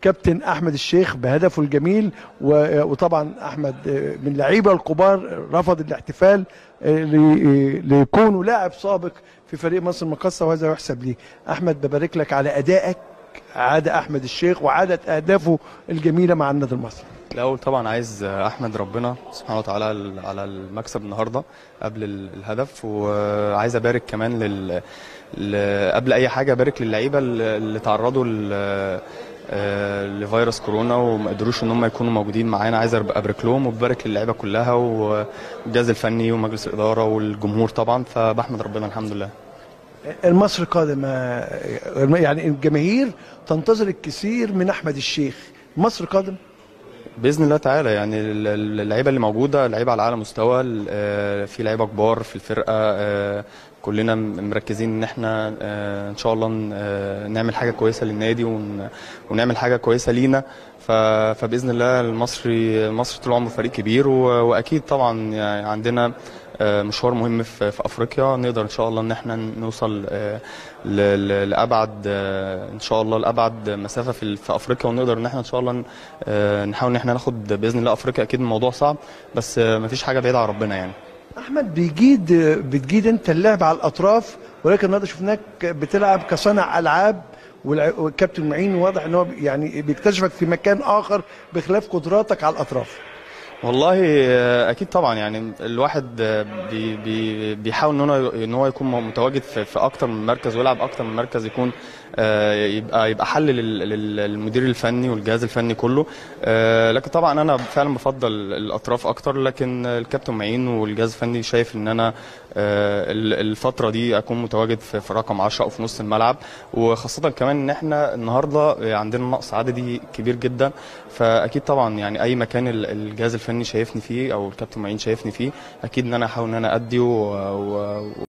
كابتن احمد الشيخ بهدفه الجميل و- وطبعا احمد من اللعيبه الكبار رفض الاحتفال لي- ليكونوا لاعب سابق في فريق مصر المقاصه وهذا يحسب ليه احمد ببارك لك على ادائك عاد احمد الشيخ وعادت اهدافه الجميله مع النادي المصري الاول طبعا عايز احمد ربنا سبحانه وتعالى على المكسب النهارده قبل الهدف وعايز ابارك كمان لل ل- قبل اي حاجه ابارك للعيبه اللي اللي تعرضوا ل- آه، لفيروس كورونا وما قدروش ان هم يكونوا موجودين معانا عايز أب- ابارك لهم وبارك للعيبه كلها والجهاز الفني ومجلس الاداره والجمهور طبعا فبحمد ربنا الحمد لله المصري قادم يعني الجماهير تنتظر الكثير من احمد الشيخ مصر قادم باذن الله تعالى يعني ال- ال- اللعيبه اللي موجوده لعيبه على اعلى مستوى ال- آه، في لعيبه كبار في الفرقه آه، كلنا م- مركزين ان احنا آه، ان شاء الله ن- آه، نعمل حاجه كويسه للنادي ون- ونعمل حاجه كويسه لينا ف- فباذن الله المصري المصري طول عمره فريق كبير و- واكيد طبعا يعني عندنا آه، مشوار مهم في في افريقيا نقدر ان شاء الله ان احنا نوصل آه، ل- ل- لابعد آه، ان شاء الله لابعد مسافه في ال- في افريقيا ونقدر ان احنا ان شاء الله ن- آه، نحاول ان احنا ناخد باذن الله افريقيا اكيد الموضوع صعب بس آه، مفيش حاجه بعيده عن ربنا يعني احمد بيجيد بتجيد انت اللعب على الاطراف ولكن النهارده شفناك بتلعب كصانع العاب والع- والكابتن معين واضح ان هو يعني بيكتشفك في مكان اخر بخلاف قدراتك على الاطراف والله آه، اكيد طبعا يعني الواحد آه، بي بي بيحاول ان هو ان هو يكون متواجد في, في اكتر من مركز ويلعب اكتر من مركز يكون آه، يبقى يبقى حل لل- لل- للمدير الفني والجهاز الفني كله آه، لكن طبعا انا فعلا بفضل الاطراف اكتر لكن الكابتن معين والجهاز الفني شايف ان انا آه، ال- الفتره دي اكون متواجد في في رقم 10 او في نص الملعب وخاصه كمان ان احنا النهارده عندنا نقص عددي كبير جدا فاكيد طبعا يعني اي مكان ال- الجهاز الفني شايفني فيه او الكابتن معين شايفني فيه اكيد ان انا احاول ان انا ادي و- و-